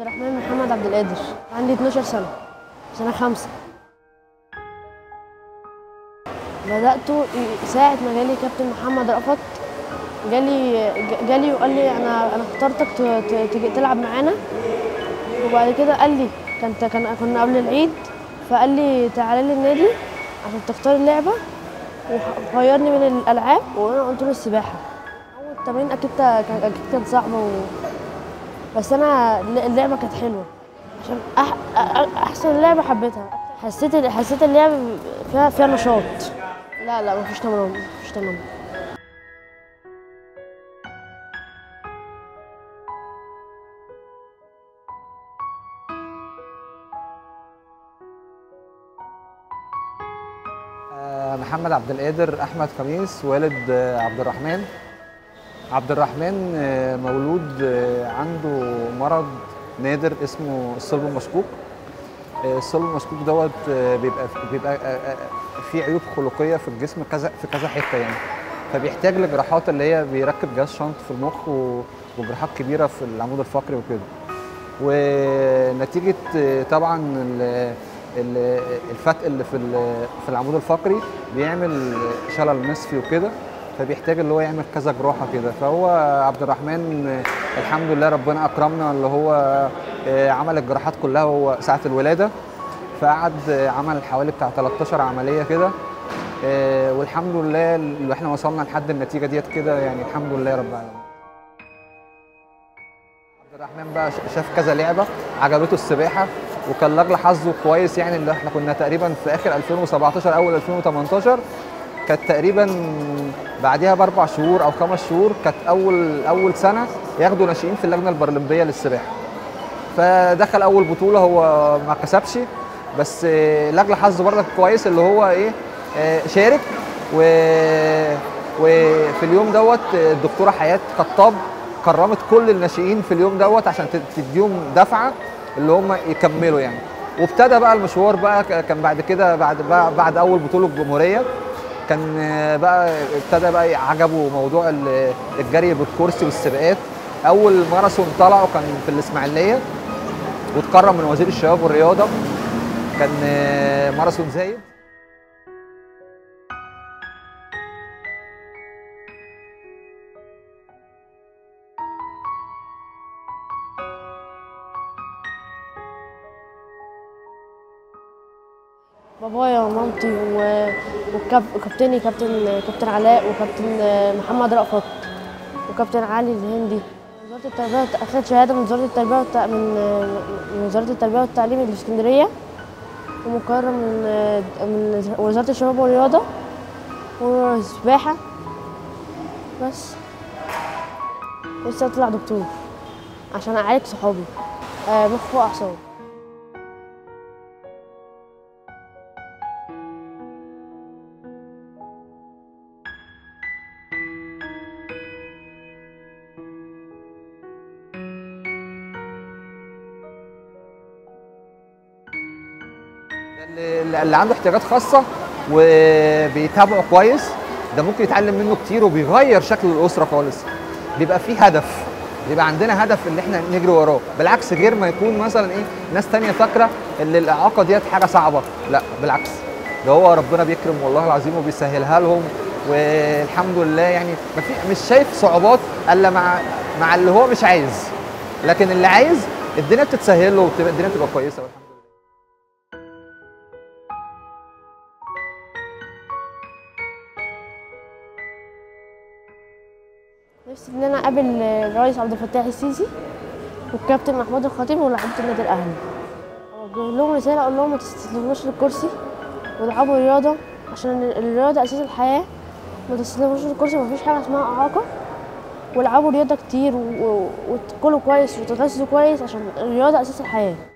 الرحمن محمد عبد القادر عندي 12 سنة سنة خمسة بدأته ساعة ما جالي كابتن محمد رأفت جالي جالي وقال لي انا انا اخترتك ت- ت- تيجي تلعب معانا وبعد كده قال لي كان كان كنا قبل العيد فقال لي تعالى لي النادي عشان تختار اللعبة وغيرني من الألعاب وأنا قلت له السباحة أول تمرين أكيد كان أكيد كان صعب و... بس أنا اللعبة كانت حلوة عشان أح... أ- أحسن لعبة حبيتها حسيت حسيت اللعبة فيها فيها نشاط لا لا مفيش تمرين مفيش تمرين آه، محمد عبد القادر احمد خميس والد آه، عبد الرحمن عبد الرحمن آه، مولود آه، عنده مرض نادر اسمه الصلب المشكوك آه، الصلب المشكوك دوت آه، بيبقى بيبقى آه، آه، فيه عيوب خلقيه في الجسم كذا في كذا حته يعني فبيحتاج لجراحات اللي هي بيركب جهاز شنط في المخ و- وجراحات كبيره في العمود الفقري وكده ونتيجه آه، طبعا ال- ال- الفتق اللي في ال- في العمود الفقري بيعمل شلل نصفي وكده فبيحتاج اللي هو يعمل كذا جراحه كده فهو عبد الرحمن آه، الحمد لله ربنا اكرمنا اللي هو آه، عمل الجراحات كلها هو ساعه الولاده فقعد آه، عمل حوالي بتاع 13 عمليه كده آه، والحمد لله اللي احنا وصلنا لحد النتيجه ديت كده يعني الحمد لله رب العالمين عبد الرحمن بقى ش- شاف كذا لعبه عجبته السباحه وكان لاجل حظه كويس يعني اللي احنا كنا تقريبا في اخر 2017 اول 2018 كانت تقريبا بعدها باربع شهور او خمس شهور كانت اول اول سنه ياخدوا ناشئين في اللجنه البرلمبيه للسباحه فدخل اول بطوله هو ما كسبش بس آه، لاجل حظه برضك كويس اللي هو ايه آه، شارك و وفي اليوم دوت آه، الدكتوره حياه خطاب كرمت كل الناشئين في اليوم دوت عشان تد- تديهم دفعه اللي هم يكملوا يعني وابتدى بقى المشوار بقى ك- كان بعد كده بعد بقى بعد اول بطوله الجمهوريه كان آه، بقى ابتدى بقى عجبه موضوع ال- الجري بالكرسي والسباقات اول ماراثون طلعه كان في الاسماعيليه واتكرم من وزير الشباب والرياضه كان آه، ماراثون زايد بابايا ومامتي و- وكاب- وكابتني كابتن كابتن علاء وكابتن محمد رأفت وكابتن علي الهندي وزارة التربية والت- أخدت شهادة من وزارة التربية والت... من من وزارة التربية والتعليم اللي في اسكندرية ومقرر من من وزارة الشباب والرياضة والسباحة بس لسه أطلع دكتور عشان أعالج صحابي آه، مخ وأعصاب اللي اللي عنده احتياجات خاصه وبيتابعه كويس ده ممكن يتعلم منه كتير وبيغير شكل الاسره خالص بيبقى فيه هدف بيبقى عندنا هدف اللي احنا نجري وراه بالعكس غير ما يكون مثلا ايه ناس تانية فاكره ان الاعاقه ديت حاجه صعبه لا بالعكس ده هو ربنا بيكرم والله العظيم وبيسهلها لهم والحمد لله يعني ما في مش شايف صعوبات الا مع مع اللي هو مش عايز لكن اللي عايز الدنيا بتتسهل له وبتبقى الدنيا بتبقى كويسه والحمد لله نفسي ان انا اقابل الرئيس عبد الفتاح السيسي والكابتن محمود الخطيب ولاعيبه النادي الاهلي اوجه لهم رساله اقول لهم ما تستسلموش للكرسي والعبوا رياضه عشان الرياضه اساس الحياه ما تستسلموش للكرسي مفيش حاجه اسمها اعاقه والعبوا رياضه كتير و- و- وتاكلوا كويس وتغذوا كويس عشان الرياضه اساس الحياه